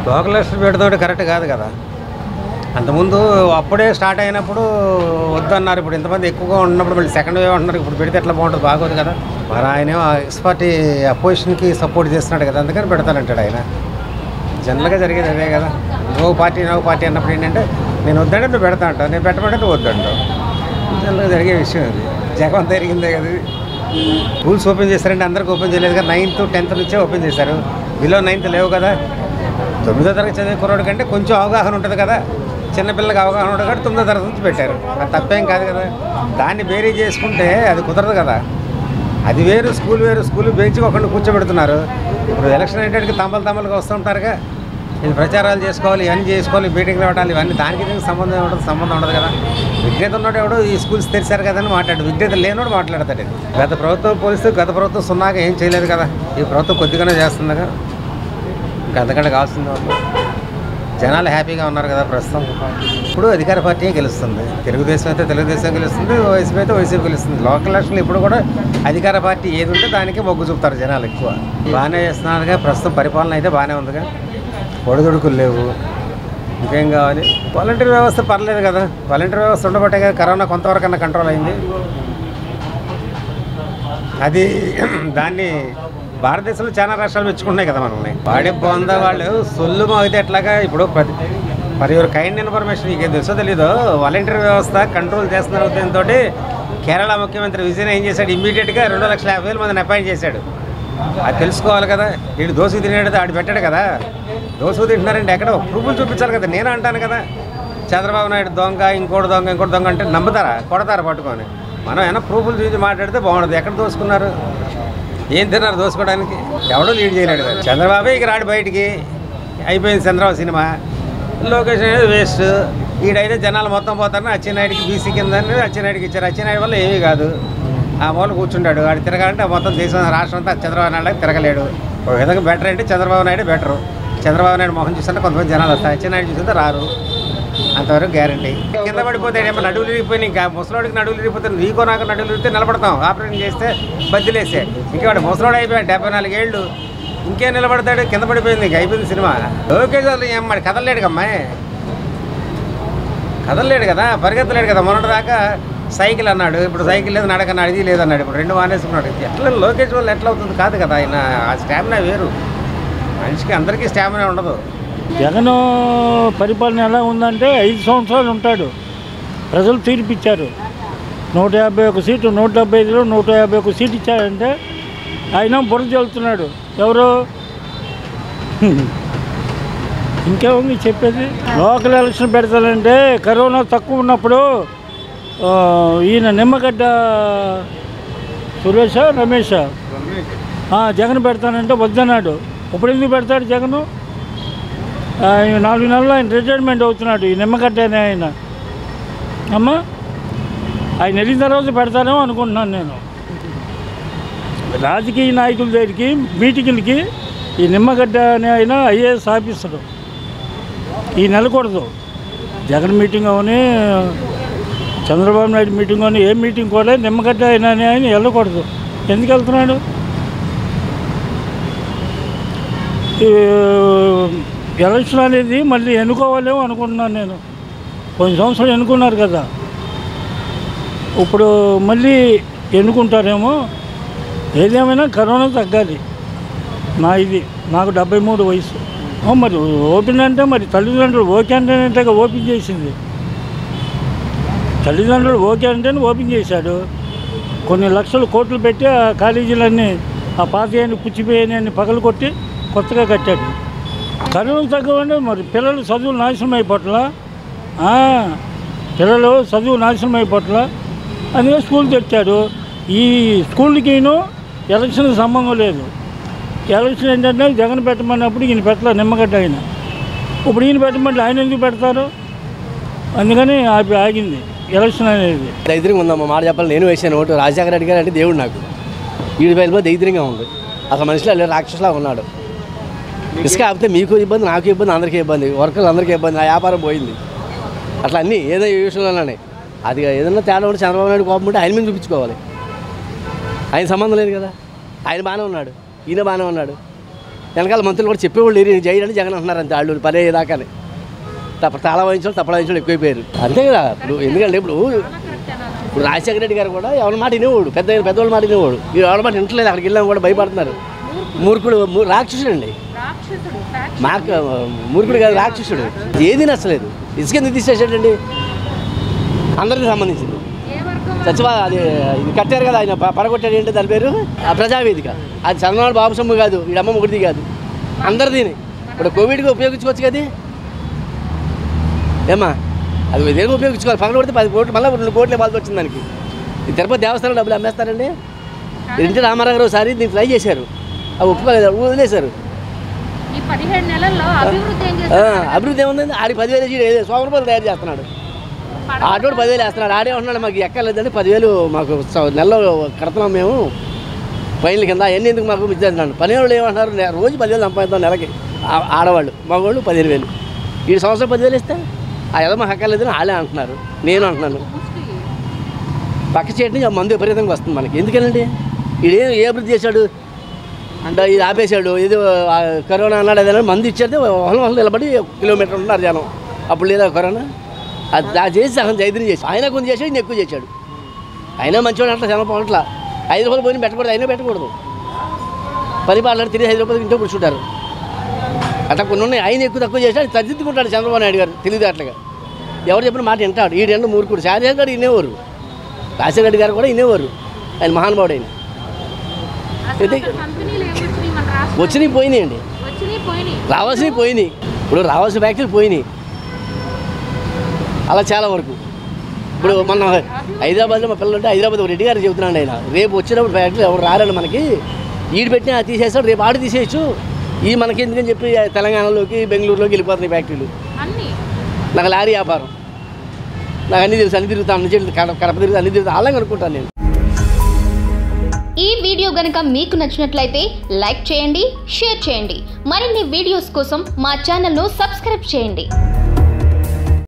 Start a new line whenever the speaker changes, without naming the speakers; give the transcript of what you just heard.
Local election పెడతాడు correct కాదు కదా అంతకుముందు అప్పుడే స్టార్ట్ అయినప్పుడు వద్దన్నారు ఇప్పుడు ఇంతమంది ఎక్కువగా ఉన్నప్పుడు మళ్ళీ సెకండ్ వేవ్ అంటున్నారు ఇప్పుడు పెడితే ఎట్లా బాగుంటుంది బాగోదు కదా మరి ఆయన ఎక్స్ పార్టీ అపోజిషన్కి సపోర్ట్ చేస్తున్నాడు కదా అందుకని పెడతానంటాడు ఆయన జనరల్గా జరిగేది అదే కదా నువ్వు పార్టీ నువ్వు పార్టీ అన్నప్పుడు ఏంటంటే నేను వద్దంటే నువ్వు పెడతా అంటావు నేను పెట్టమంటే నువ్వు వద్దంటావు జనరల్గా జరిగే విషయం అది జగన్ జరిగిందే కదా ఇది స్కూల్స్ ఓపెన్ చేశారంటే అందరికి ఓపెన్ చేయలేదు కదా నైన్త్ టెన్త్ నుంచే ఓపెన్ చేశారు బిలో నైన్త్ లేవు కదా తొమ్మిదో తరగతి చదివే కుర్రోడి కంటే కొంచెం అవగాహన ఉంటుంది కదా చిన్నపిల్లలకి అవగాహన ఉంటుంది కాబట్టి తొమ్మిదో తరగతి నుంచి పెట్టారు అది తప్పేం కాదు కదా దాన్ని బేరీ చేసుకుంటే అది కుదరదు కదా అది వేరు స్కూల్ వేరు స్కూల్ బెంచి ఒకరిని కూర్చోబెడుతున్నారు ఇప్పుడు ఎలక్షన్ అయ్యేటికి తమ్మలు తమ్మలుగా వస్తుంటారుగా ఇది ప్రచారాలు చేసుకోవాలి ఇవన్నీ చేసుకోవాలి మీటింగ్లు పెట్టాలి ఇవన్నీ దానికి దీనికి సంబంధం ఉండదు సంబంధం ఉండదు కదా విజ్ఞత ఉన్నాడు ఎవడో ఈ స్కూల్స్ తెరిచారు కదా అని మాట్లాడు విజ్ఞత లేనోడు మాట్లాడతాడు ఇది గత ప్రభుత్వం పోలిస్తే గత ప్రభుత్వం సున్నాగా ఏం చేయలేదు కదా ఈ ప్రభుత్వం కొద్దిగానే చేస్తుందిగా ఇంకా అంతకంటే కావాల్సింది ఉంది. జనాలు హ్యాపీగా ఉన్నారు కదా ప్రస్తుతం ఇప్పుడు అధికార పార్టీ గెలుస్తుంది తెలుగుదేశం అయితే తెలుగుదేశం గెలుస్తుంది వైసీపీ అయితే వైసీపీ గెలుస్తుంది లోకల్ ఎలక్షన్లు ఇప్పుడు కూడా అధికార పార్టీ ఏది ఉంటే దానికి మొగ్గు చూపుతారు జనాలు ఎక్కువ బాగానే చేస్తున్నారుగా ప్రస్తుతం పరిపాలన అయితే బాగానే ఉందిగా ఒడిదుడుకులు లేవు ఇంకేం కావాలి వాలంటీర్ వ్యవస్థ పర్లేదు కదా వాలంటీర్ వ్యవస్థ ఉండబట్టే కదా కరోనా కొంతవరకు అన్న కంట్రోల్ అయింది అది దాన్ని భారతదేశంలో చాలా రాష్ట్రాలు మెచ్చుకుంటున్నాయి కదా మనల్ని వాడే బాగుందా వాళ్ళు సొల్లు అయితే ఎట్లాగా ఇప్పుడు ప్రతి మరి ఎవరు కైండ్ ఇన్ఫర్మేషన్ నీకు ఏం తెలుసో తెలీదు వాలంటీర్ వ్యవస్థ కంట్రోల్ చేస్తున్న ఉద్దేశంతో కేరళ ముఖ్యమంత్రి విజయన్ ఏం చేశాడు ఇమ్మీడియట్గా రెండు లక్షల యాభై వేల మందిని అపాయింట్ చేశాడు అది తెలుసుకోవాలి కదా వీడు దోసుకు తినేది ఆడు పెట్టాడు కదా దోసుకు తింటున్నారంటే ఎక్కడ ప్రూఫ్లు చూపించాలి కదా నేను అంటాను కదా చంద్రబాబు నాయుడు దొంగ ఇంకోటి దొంగ ఇంకోటి దొంగ అంటే నమ్ముతారా కొడతారా పట్టుకొని మనం ఏమైనా ప్రూఫ్లు చూసి మాట్లాడితే బాగుండదు ఎక్కడ దోసుకున్నారు ఏం తిన్నారు దోసుకోవడానికి ఎవడో లీడ్ చేయలేడు కదా చంద్రబాబు ఇక రాడు బయటికి అయిపోయింది చంద్రబాబు సినిమా లొకేషన్ అనేది వేస్ట్ ఈడైతే జనాలు మొత్తం పోతారని అచ్చెన్నాయుడికి బీసీ కింద అచ్చెన్నాయుడికి ఇచ్చారు అచ్చెన్నాయుడు వల్ల ఏమీ కాదు ఆ మూల కూర్చుంటాడు వాడు తిరగాలంటే మొత్తం దేశం రాష్ట్రం అంతా చంద్రబాబు నాయుడు తిరగలేడు ఒక విధంగా బెటర్ అంటే చంద్రబాబు నాయుడు బెటరు చంద్రబాబు నాయుడు మొహం చూస్తుంటే కొంతమంది జనాలు వస్తారు అచ్చెన్నాయుడు చూస్తుంటే రారు అంతవరకు గ్యారంటీ కింద పడిపోతే ఏమో నడువులు ఇరిగిపోయి ఇంకా ముసలోడికి నడువులు ఇరిగిపోతే నీకో నాకు నడువులు ఇరిగితే నిలబడతాం ఆపరేషన్ చేస్తే బద్దిలేసే ఇంకా వాడు ముసలోడు అయిపోయాడు డెబ్బై నాలుగేళ్ళు ఇంకేం నిలబడతాడు కింద పడిపోయింది ఇంక అయిపోయింది సినిమా లోకేష్ వాళ్ళు ఏం మరి కదలలేడు అమ్మాయి కదలలేడు కదా పరిగెత్తలేడు కదా మొన్నటి దాకా సైకిల్ అన్నాడు ఇప్పుడు సైకిల్ లేదు నడకన్నాడు ఇది లేదన్నాడు ఇప్పుడు రెండు మానేసుకున్నాడు ఎట్లా లోకేష్ వాళ్ళు ఎట్లా అవుతుంది కాదు కదా ఆయన ఆ స్టామినా వేరు మనిషికి అందరికీ స్టామినా ఉండదు
జగన్ పరిపాలన ఎలా ఉందంటే ఐదు సంవత్సరాలు ఉంటాడు ప్రజలు తీర్పిచ్చారు నూట యాభై ఒక సీటు నూట డెబ్బై ఐదులో నూట యాభై ఒక సీటు ఇచ్చారంటే ఆయన బుర్ర చెల్లుతున్నాడు ఎవరు ఇంకేముంది చెప్పేది లోకల్ ఎలక్షన్ పెడతానంటే కరోనా తక్కువ ఉన్నప్పుడు ఆ, ఈయన నిమ్మగడ్డ సురేష రమేష జగన్ పెడతానంటే వద్దన్నాడు ఇప్పుడు ఎందుకు పెడతాడు జగను ఆయన నాలుగు నెలలు ఆయన రిటైర్మెంట్ అవుతున్నాడు ఈ నిమ్మగడ్డ అనే ఆయన అమ్మా ఆయన వెళ్ళిన తర్వాత పెడతానేమో అనుకుంటున్నాను నేను రాజకీయ నాయకుల దగ్గరికి మీటింగులకి ఈ నిమ్మగడ్డ అనే ఆయన ఐఏఎస్ ఆఫీసరు ఈ నెలకూడదు జగన్ మీటింగ్ అవని చంద్రబాబు నాయుడు మీటింగ్ అని ఏ మీటింగ్ కూడా నిమ్మగడ్డ అయినా అని ఆయన వెళ్ళకూడదు ఎందుకు వెళ్తున్నాడు ఈ ఎలక్షన్ అనేది మళ్ళీ ఎన్నుకోవాలేమో అనుకుంటున్నాను నేను కొన్ని సంవత్సరాలు ఎన్నుకున్నారు కదా ఇప్పుడు మళ్ళీ ఎన్నుకుంటారేమో ఏదేమైనా కరోనా తగ్గాలి నా ఇది నాకు డెబ్బై మూడు వయసు ఓ మరి ఓపెన్ అంటే మరి తల్లిదండ్రులు ఓకే అంటేనే ఓపెన్ చేసింది తల్లిదండ్రులు ఓకే అంటేనే ఓపెన్ చేశాడు కొన్ని లక్షలు కోట్లు పెట్టి ఆ కాలేజీలన్నీ ఆ పాతయాన్ని పుచ్చిపోయాయని పగలు కొట్టి కొత్తగా కట్టాడు కరోనా తగ్గవండి మరి పిల్లలు చదువు నాశనం అయిపోట్ల పిల్లలు చదువు నాశనం అయిపోట్ల అందుకే స్కూల్ తెచ్చాడు ఈ స్కూల్కిను ఎలక్షన్ సంబంధం లేదు ఎలక్షన్ ఏంటంటే జగన్ పెట్టమన్నప్పుడు ఈయన పెట్టలే నిమ్మగడ్డ ఆయన ఇప్పుడు ఈయన పెట్టమంటే ఆయన ఎందుకు పెడతారు అందుకని ఆపి ఆగింది ఎలక్షన్ అనేది
దైద్యంగా ఉందమ్మా మాట చెప్పాలి నేను వేసాను ఓటు రాజశేఖర రెడ్డి గారు అంటే దేవుడు నాకు ఈడి బయలుపో దైద్యంగా ఉంది అసలు మనిషిలో లేదు రాక్షసులా ఉన్నాడు ఇసుక ఆపితే మీకు ఇబ్బంది నాకు ఇబ్బంది అందరికీ ఇబ్బంది వర్కర్లు అందరికీ ఇబ్బంది ఆ వ్యాపారం పోయింది అట్లా అన్నీ ఏదో ఈ విషయంలోనే అది ఏదన్నా తేడా ఉంటే చంద్రబాబు నాయుడు కోపం ఉంటే ఆయన మీద చూపించుకోవాలి ఆయన సంబంధం లేదు కదా ఆయన బాగానే ఉన్నాడు ఈయన బాగానే ఉన్నాడు వెనకాల మంత్రులు కూడా చెప్పేవాళ్ళు లేరు "ఈయన చేయడని జగన్ అంటున్నారు అంతే వాళ్ళు పని అయ్యేదాకానే తప్ప తాళ వహించడం తప్పల వహించడం ఎక్కువైపోయారు అంతే కదా ఇప్పుడు ఎందుకంటే ఇప్పుడు ఇప్పుడు రాజశేఖర రెడ్డి గారు కూడా ఎవరి మాట వినేవాడు పెద్ద పెద్దవాళ్ళ మాట వినేవాడు ఈ ఎవరి మాట వింటలేదు అక్కడికి వెళ్ళాము కూడా భయపడుతున్నారు మూర్ఖుడు మూ- రాక్షసుడు అండి మాకు మూర్ఖుడు కాదు రాక్షసుడు ఏది నచ్చలేదు ఇసుక ఎందుకు తీసేసాడండి అందరికీ సంబంధించింది సచివా అది ఇది కట్టారు కదా ఆయన ప- పడగొట్టాడు ఏంటి దాని పేరు ఆ ప్రజావేదిక అది చంద్రబాబు బాబు సొమ్ము కాదు ఈ అమ్మ ఒకటిది కాదు అందరిది ఇప్పుడు కోవిడ్కి ఉపయోగించుకోవచ్చు కదా ఏమా అది దేనికి ఉపయోగించుకోవాలి పక్కన కొడితే పది కోట్లు మళ్ళీ రెండు కోట్ల బాధ వచ్చింది దానికి ఈ తిరుపతి దేవస్థానం డబ్బులు అమ్మేస్తారండి ఎన్టీ రామారావు గారు ఒకసారి దీన్ని ట్రై చేశారు అవి ఒప్పుకోలేదు వదిలేశారు
ఈ పదిహేడు నెలల్లో అభివృద్ధి ఏం
ఆ,
చేస్తారు
అభివృద్ధి ఏముంది ఆడి పదివేలు వేసి ఏదో సోమ రూపాయలు తయారు చేస్తున్నాడు ఆటోడు పదివేలు వేస్తున్నాడు ఆడే ఉంటున్నాడు మాకు ఎక్కలేదండి పదివేలు మాకు స- నెలలో కడుతున్నాం మేము పైన కింద ఎన్ని ఎందుకు మాకు ఇచ్చేస్తున్నాడు పని వాళ్ళు ఏమంటున్నారు "నె- రోజు పదివేలు సంపాదిద్దాం నెలకి ఆ- ఆడవాళ్ళు మగవాళ్ళు పదిహేను వేలు ఈ సంవత్సరం పదివేలు ఇస్తే ఆ ఏదో మాకు అక్కర్లేదని వాళ్ళే అంటున్నారు నేను అంటున్నాను పక్క చేయడం మందు విపరీతంగా వస్తుంది మనకి ఎందుకనండి ఈడే ఏ అభివృద్ధి చేశాడు అంటే ఇది ఆపేశాడు ఇది ఆ, కరోనా అన్నాడు అదే మందు ఇచ్చేది ఒకళ్ళు ఒకళ్ళు నిలబడి ఒక కిలోమీటర్ ఉన్నారు జనం అప్పుడు లేదా కరోనా అది దా చేసి సగం జైద్యం చేసి ఆయన కొంచెం చేశాడు ఈయన ఎక్కువ చేశాడు అయినా మంచివాడు అట్లా జనం అట్లా ఐదు రూపాయలు పోయిన పెట్టకూడదు అయినా పెట్టకూడదు పని పాటలు తిరిగి ఐదు రూపాయలు ఇంట్లో కూర్చుంటారు అట్లా కొన్ని ఉన్నాయి ఆయన ఎక్కువ తక్కువ చేశాడు సరిదిద్దుకుంటాడు చంద్రబాబు నాయుడు గారు తెలియదు అట్లాగా ఎవరు చెప్పిన మాట వింటాడు ఈ రెండు మూర్ఖుడు శారీరక గారు వినేవారు రాజశేఖర రెడ్డి గారు కూడా వినేవారు ఆయన మహానుభావుడు ఆయన
అసలు
ఇది-
అసలు కంపెనీలు ఏమి వచ్చినాయి మన రాష్ట్రం
వచ్చినవి పోయినాయండి
వచ్చినాయి పోయినాయి
రావాల్సినవి పోయినాయి ఇప్పుడు రావాల్సిన ఫ్యాక్టరీలు పోయినాయి అలా చాలా వరకు ఇప్పుడు మన హైదరాబాద్లో మా పిల్లలు ఉంటే హైదరాబాద్ ఒక రెడ్డి గారు చెబుతున్నాడు ఆయన రేపు వచ్చినప్పుడు ఫ్యాక్టరీ ఎవరు రారండి మనకి ఈడు పెట్టినా అది తీసేస్తాడు రేపు ఆడు తీసేయచ్చు ఈ మనకి ఎందుకని చెప్పి తెలంగాణలోకి బెంగళూరులోకి వెళ్ళిపోతున్నాయి ఫ్యాక్టరీలు
అన్ని
నాకు లారీ వ్యాపారం నాకు అన్ని తెలుసు అన్ని తిరుగుతాను అన్ని చెట్లు కడప కడప తిరుగుతా అన్ని తిరుగుతా అలాగే అనుకుంటాను నేను
ఈ వీడియో గనుక మీకు నచ్చినట్లయితే లైక్ చేయండి షేర్ చేయండి మరిన్ని వీడియోస్ కోసం మా ఛానల్ను సబ్స్క్రైబ్ చేయండి